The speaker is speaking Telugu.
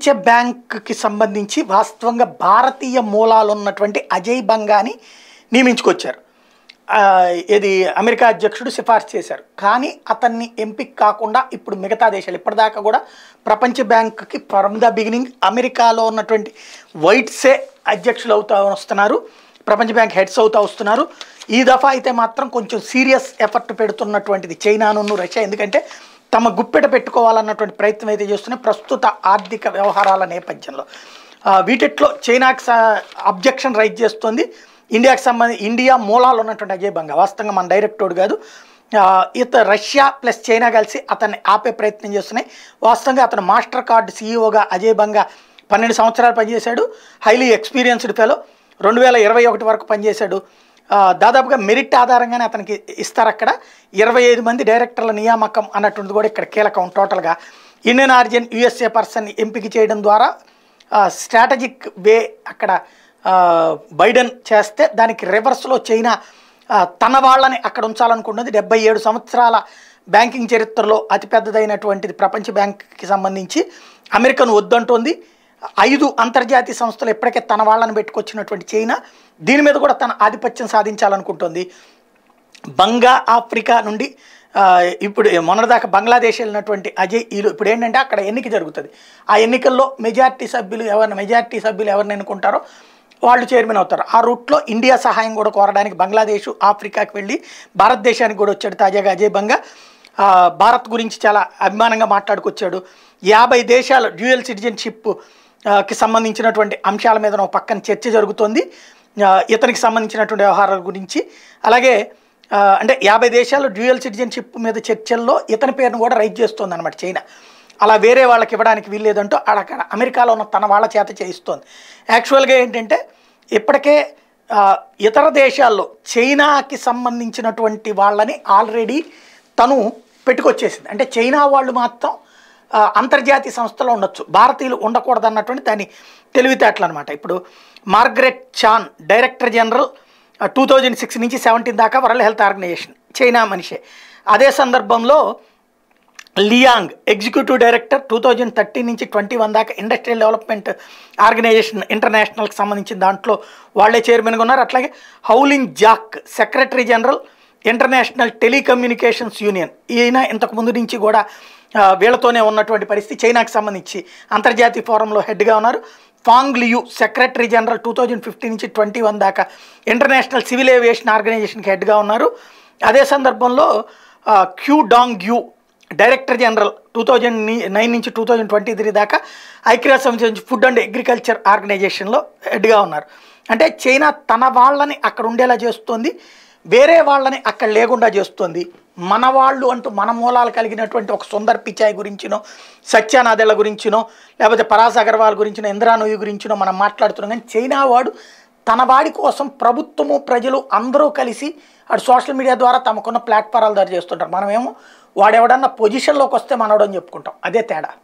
ప్రపంచ బ్యాంక్కి సంబంధించి వాస్తవంగా భారతీయ మూలాలు ఉన్నటువంటి అజయ్ బంగాని నియమించుకొచ్చారు ఆ, ఇది అమెరికా అధ్యక్షుడు సిఫార్సు చేశారు కానీ అతన్ని ఎంపిక కాకుండా ఇప్పుడు మిగతా దేశాలు ఇప్పటిదాకా కూడా ప్రపంచ బ్యాంక్కి ఫ్రమ్ ద బిగినింగ్ అమెరికాలో ఉన్నటువంటి వైట్సే అధ్యక్షులు అవుతా వస్తున్నారు ప్రపంచ బ్యాంక్ హెడ్స్ అవుతా వస్తున్నారు ఈ దఫా అయితే మాత్రం కొంచెం సీరియస్ ఎఫర్ట్ పెడుతున్నటువంటిది చైనాను రష్యా ఎందుకంటే తమ గుప్పెట పెట్టుకోవాలన్నటువంటి ప్రయత్నం అయితే చేస్తున్నాయి ప్రస్తుత ఆర్థిక వ్యవహారాల నేపథ్యంలో ఆ, వీటిట్లో చైనాకి అబ్జెక్షన్ రైజ్ చేస్తుంది ఇండియాకి సంబంధించి ఇండియా మూలాలు ఉన్నటువంటి అజయ్ బంగా వాస్తవంగా మన డైరెక్టోడు కాదు ఆ, ఇత రష్యా ప్లస్ చైనా కలిసి అతన్ని ఆపే ప్రయత్నం చేస్తున్నాయి వాస్తవంగా అతను మాస్టర్ కార్డ్ సీఈఓగా అజయ్ బంగా పన్నెండు సంవత్సరాలు పనిచేశాడు హైలీ ఎక్స్పీరియన్స్డ్ ఫెలో రెండు వేల ఇరవై ఒకటి వరకు పనిచేశాడు ఆ, దాదాపుగా మెరిట్ ఆధారంగానే అతనికి ఇస్తారు అక్కడ ఇరవై ఐదు మంది డైరెక్టర్ల నియామకం అన్నటువంటిది కూడా ఇక్కడ కీలకం టోటల్గా ఇండియన్ ఆరిజిన్ యుఎస్ఏ పర్సన్ ఎంపిక చేయడం ద్వారా స్ట్రాటజిక్ వే అక్కడ ఆ, బైడెన్ చేస్తే దానికి రివర్స్లో చైనా ఆ, తన వాళ్ళని అక్కడ ఉంచాలనుకున్నది డెబ్బై ఏడు సంవత్సరాల బ్యాంకింగ్ చరిత్రలో అతిపెద్దదైనటువంటిది ప్రపంచ బ్యాంక్కి సంబంధించి అమెరికను వద్దంటోంది ఐదు అంతర్జాతీయ సంస్థలు ఇప్పటికే తన వాళ్ళని పెట్టుకొచ్చినటువంటి చైనా దీని మీద కూడా తన ఆధిపత్యం సాధించాలనుకుంటోంది బంగా ఆఫ్రికా నుండి ఆ, ఇప్పుడు మొన్నటిదాకా బంగ్లాదేశ్ వెళ్ళినటువంటి అజయ్ ఈలు ఇప్పుడు ఏంటంటే అక్కడ ఎన్నిక జరుగుతుంది ఆ ఎన్నికల్లో మెజార్టీ సభ్యులు ఎవరిని మెజార్టీ సభ్యులు ఎవరిని ఎన్నుకుంటారో వాళ్ళు చైర్మన్ అవుతారు ఆ రూట్లో ఇండియా సహాయం కూడా కోరడానికి బంగ్లాదేశ్ ఆఫ్రికాకి వెళ్ళి భారతదేశానికి కూడా వచ్చాడు తాజాగా అజయ్ బంగా ఆ, భారత్ గురించి చాలా అభిమానంగా మాట్లాడుకొచ్చాడు యాభై దేశాల డ్యూయల్ సిటిజన్షిప్ ఆ, కి సంబంధించినటువంటి అంశాల మీద ఒక పక్కన చర్చ జరుగుతోంది ఆ, ఇతనికి సంబంధించినటువంటి వ్యవహారాల గురించి అలాగే ఆ, అంటే యాభై దేశాలు డ్యూయల్ సిటిజన్షిప్ మీద చర్చల్లో ఇతని పేరును కూడా రైజ్ చేస్తోంది అనమాట చైనా అలా వేరే వాళ్ళకి ఇవ్వడానికి వీల్లేదంటూ అక్కడ అమెరికాలో ఉన్న తన వాళ్ళ చేత చేయిస్తోంది యాక్చువల్గా ఏంటంటే ఇప్పటికే ఆ, ఇతర దేశాల్లో చైనాకి సంబంధించినటువంటి వాళ్ళని ఆల్రెడీ తను పెట్టుకొచ్చేసింది అంటే చైనా వాళ్ళు మాత్రం ఆ, అంతర్జాతీయ సంస్థలో ఉండొచ్చు భారతీయులు ఉండకూడదు అన్నటువంటి దాని తెలివితేటలు అనమాట ఇప్పుడు Margaret Chan director general two thousand six నుంచి సెవెంటీన్ దాకా వరల్డ్ హెల్త్ ఆర్గనైజేషన్ చైనా మనిషే అదే సందర్భంలో Liang executive director two thousand thirteen నుంచి ట్వంటీ వన్ దాకా ఇండస్ట్రియల్ డెవలప్మెంట్ ఆర్గనైజేషన్ ఇంటర్నేషనల్కి సంబంధించిన దాంట్లో వాళ్ళే చైర్మన్గా ఉన్నారు అట్లాగే Houlin Zhao secretary general international telecommunications union ఈయన ఇంతకు ముందు నుంచి కూడా ఆ, వీళ్ళతోనే ఉన్నటువంటి పరిస్థితి చైనాకి సంబంధించి అంతర్జాతీయ ఫోరంలో హెడ్గా ఉన్నారు Fang Liu secretary general two thousand fifteen నుంచి ట్వంటీ వన్ దాకా ఇంటర్నేషనల్ సివిల్ ఏవియేషన్ ఆర్గనైజేషన్కి హెడ్గా ఉన్నారు అదే సందర్భంలో ఆ, Qu Dongyu director general two thousand nine నుంచి టూ థౌజండ్ ట్వంటీ త్రీ దాకా ఐక్యరాజ్య సమితి నుంచి ఫుడ్ అండ్ అగ్రికల్చర్ ఆర్గనైజేషన్లో హెడ్గా ఉన్నారు అంటే చైనా తన వాళ్ళని అక్కడ ఉండేలా చేస్తుంది వేరే వాళ్ళని అక్కడ లేకుండా చేస్తుంది మన వాళ్ళు అంటూ మన మూలాలు కలిగినటువంటి ఒక సుందర్ పిచాయ్ గురించినో సత్యానాదెళ్ల గురించినో లేకపోతే పరాస్ అగర్వాల్ గురించినో ఇంద్రానోయి గురించినో మనం మాట్లాడుతున్నాం కానీ చైనా వాడు తన వాడి కోసం ప్రభుత్వము ప్రజలు అందరూ కలిసి అటు సోషల్ మీడియా ద్వారా తమకున్న ప్లాట్ఫారాలు దారి చేస్తుంటారు మనమేమో వాడెవడన్నా పొజిషన్లోకి వస్తే మనవడని చెప్పుకుంటాం అదే తేడా